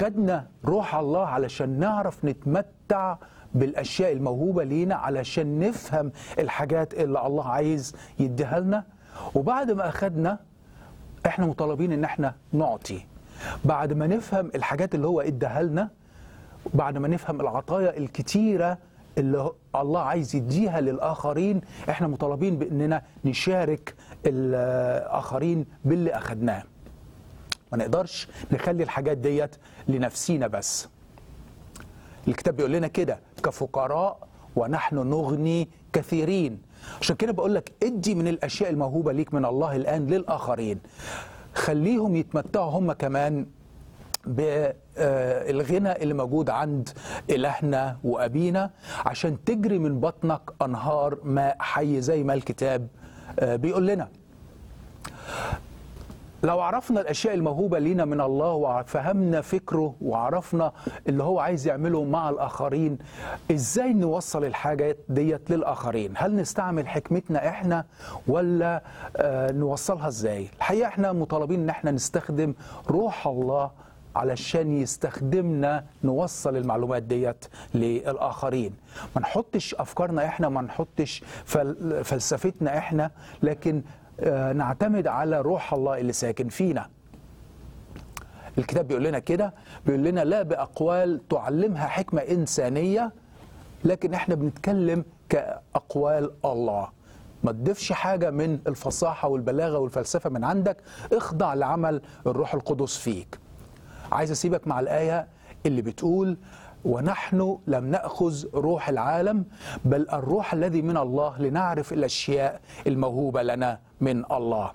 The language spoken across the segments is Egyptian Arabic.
خدنا روح الله علشان نعرف نتمتع بالاشياء الموهوبه لينا علشان نفهم الحاجات اللي الله عايز يديها لنا وبعد ما اخدنا احنا مطالبين ان احنا نعطي بعد ما نفهم الحاجات اللي هو اداها لنا بعد ما نفهم العطايا الكتيره اللي الله عايز يديها للاخرين احنا مطالبين باننا نشارك الاخرين باللي اخدناه ما نقدرش نخلي الحاجات ديت لنفسينا بس الكتاب بيقول لنا كده كفقراء ونحن نغني كثيرين عشان كده بقول لك ادي من الاشياء الموهوبه ليك من الله الان للاخرين خليهم يتمتعوا هم كمان بالغنى اللي موجود عند إلهنا وأبينا عشان تجري من بطنك أنهار ماء حي زي ما الكتاب بيقول لنا لو عرفنا الاشياء الموهوبه لينا من الله وفهمنا فكره وعرفنا اللي هو عايز يعمله مع الاخرين ازاي نوصل الحاجات ديت للاخرين هل نستعمل حكمتنا احنا ولا آه نوصلها ازاي الحقيقه احنا مطالبين ان احنا نستخدم روح الله علشان يستخدمنا نوصل المعلومات ديت للآخرين ما نحطش أفكارنا إحنا ما نحطش فل فلسفتنا إحنا لكن نعتمد على روح الله اللي ساكن فينا الكتاب بيقول لنا كده بيقول لنا لا بأقوال تعلمها حكمة إنسانية لكن احنا بنتكلم كأقوال الله ما تضيفش حاجة من الفصاحة والبلاغة والفلسفة من عندك اخضع لعمل الروح القدس فيك عايز أسيبك مع الآية اللي بتقول ونحن لم ناخذ روح العالم بل الروح الذي من الله لنعرف الاشياء الموهوبه لنا من الله.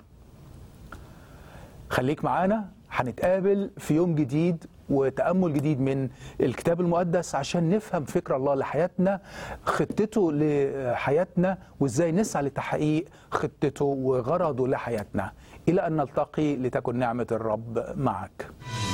خليك معانا هنتقابل في يوم جديد وتامل جديد من الكتاب المقدس عشان نفهم فكر الله لحياتنا خطته لحياتنا وازاي نسعى لتحقيق خطته وغرضه لحياتنا الى ان نلتقي لتكن نعمه الرب معك.